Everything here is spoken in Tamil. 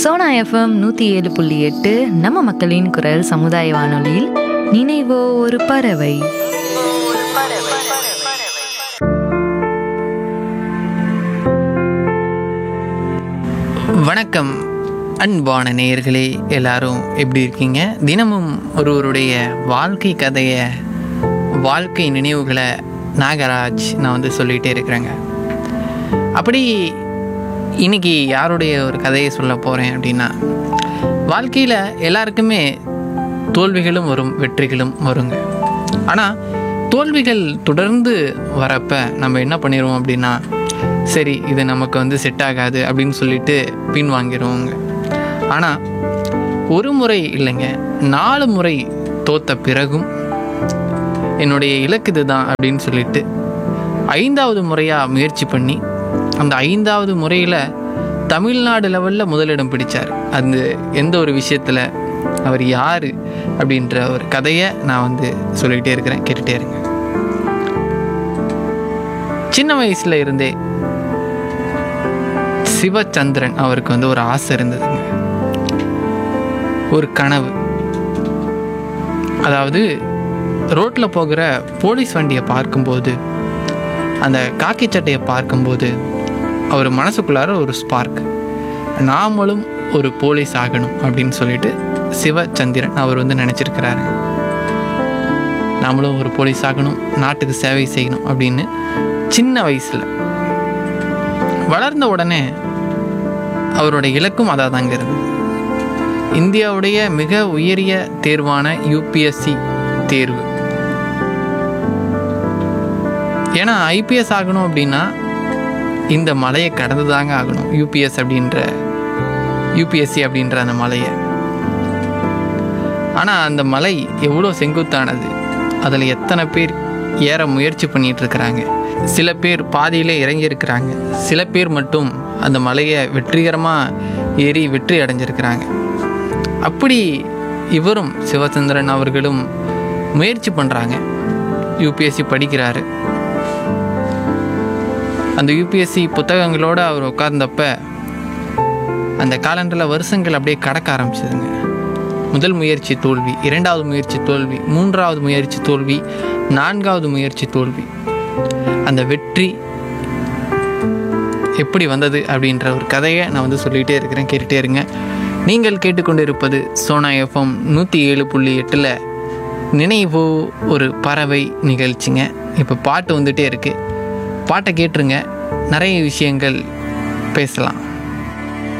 சோனா எஃப்எம் நூற்றி ஏழு புள்ளி எட்டு நம்ம மக்களின் குரல் சமுதாய வானொலியில் நினைவோ ஒரு பறவை வணக்கம் அன்பான நேயர்களே எல்லாரும் எப்படி இருக்கீங்க தினமும் ஒருவருடைய வாழ்க்கை கதையை வாழ்க்கை நினைவுகளை நாகராஜ் நான் வந்து சொல்லிகிட்டே இருக்கிறேங்க அப்படி இன்னைக்கு யாருடைய ஒரு கதையை சொல்ல போகிறேன் அப்படின்னா வாழ்க்கையில் எல்லாருக்குமே தோல்விகளும் வரும் வெற்றிகளும் வருங்க ஆனால் தோல்விகள் தொடர்ந்து வரப்ப நம்ம என்ன பண்ணிடுவோம் அப்படின்னா சரி இது நமக்கு வந்து செட் ஆகாது அப்படின்னு சொல்லிட்டு பின் வாங்கிடுவோங்க ஆனால் ஒரு முறை இல்லைங்க நாலு முறை தோத்த பிறகும் என்னுடைய இலக்கு இதுதான் அப்படின்னு சொல்லிட்டு ஐந்தாவது முறையாக முயற்சி பண்ணி அந்த ஐந்தாவது முறையில் தமிழ்நாடு லெவலில் முதலிடம் பிடிச்சார் அந்த எந்த ஒரு விஷயத்தில் அவர் யார் அப்படின்ற ஒரு கதையை நான் வந்து சொல்லிகிட்டே இருக்கிறேன் கேட்டுகிட்டே இருங்க சின்ன வயசுல இருந்தே சிவச்சந்திரன் அவருக்கு வந்து ஒரு ஆசை இருந்ததுங்க ஒரு கனவு அதாவது ரோட்டில் போகிற போலீஸ் வண்டியை பார்க்கும்போது அந்த காக்கி சட்டையை பார்க்கும்போது அவர் மனசுக்குள்ளார ஒரு ஸ்பார்க் நாமளும் ஒரு போலீஸ் ஆகணும் அப்படின்னு சொல்லிட்டு சிவச்சந்திரன் அவர் வந்து நினச்சிருக்கிறாரு நாமளும் ஒரு போலீஸ் ஆகணும் நாட்டுக்கு சேவை செய்யணும் அப்படின்னு சின்ன வயசில் வளர்ந்த உடனே அவரோட இலக்கும் அதாக தாங்க இருந்தது இந்தியாவுடைய மிக உயரிய தேர்வான யூபிஎஸ்சி தேர்வு ஏன்னா ஐபிஎஸ் ஆகணும் அப்படின்னா இந்த மலையை கடந்து தாங்க ஆகணும் யூபிஎஸ் அப்படின்ற யூபிஎஸ்சி அப்படின்ற அந்த மலையை ஆனால் அந்த மலை எவ்வளோ செங்குத்தானது அதில் எத்தனை பேர் ஏற முயற்சி பண்ணிட்டு இருக்கிறாங்க சில பேர் பாதியிலே இறங்கி இருக்கிறாங்க சில பேர் மட்டும் அந்த மலையை வெற்றிகரமாக ஏறி வெற்றி அடைஞ்சிருக்கிறாங்க அப்படி இவரும் சிவச்சந்திரன் அவர்களும் முயற்சி பண்ணுறாங்க யூபிஎஸ்சி படிக்கிறாரு அந்த யூபிஎஸ்சி புத்தகங்களோடு அவர் உட்கார்ந்தப்ப அந்த காலண்டரில் வருஷங்கள் அப்படியே கடக்க ஆரம்பிச்சதுங்க முதல் முயற்சி தோல்வி இரண்டாவது முயற்சி தோல்வி மூன்றாவது முயற்சி தோல்வி நான்காவது முயற்சி தோல்வி அந்த வெற்றி எப்படி வந்தது அப்படின்ற ஒரு கதையை நான் வந்து சொல்லிகிட்டே இருக்கிறேன் கேட்டுகிட்டே இருங்க நீங்கள் கேட்டுக்கொண்டிருப்பது சோனா எஃப்எம் நூற்றி ஏழு புள்ளி எட்டில் நினைவு ஒரு பறவை நிகழ்ச்சிங்க இப்போ பாட்டு வந்துட்டே இருக்குது பாட்டை கேட்டுருங்க நிறைய விஷயங்கள் பேசலாம்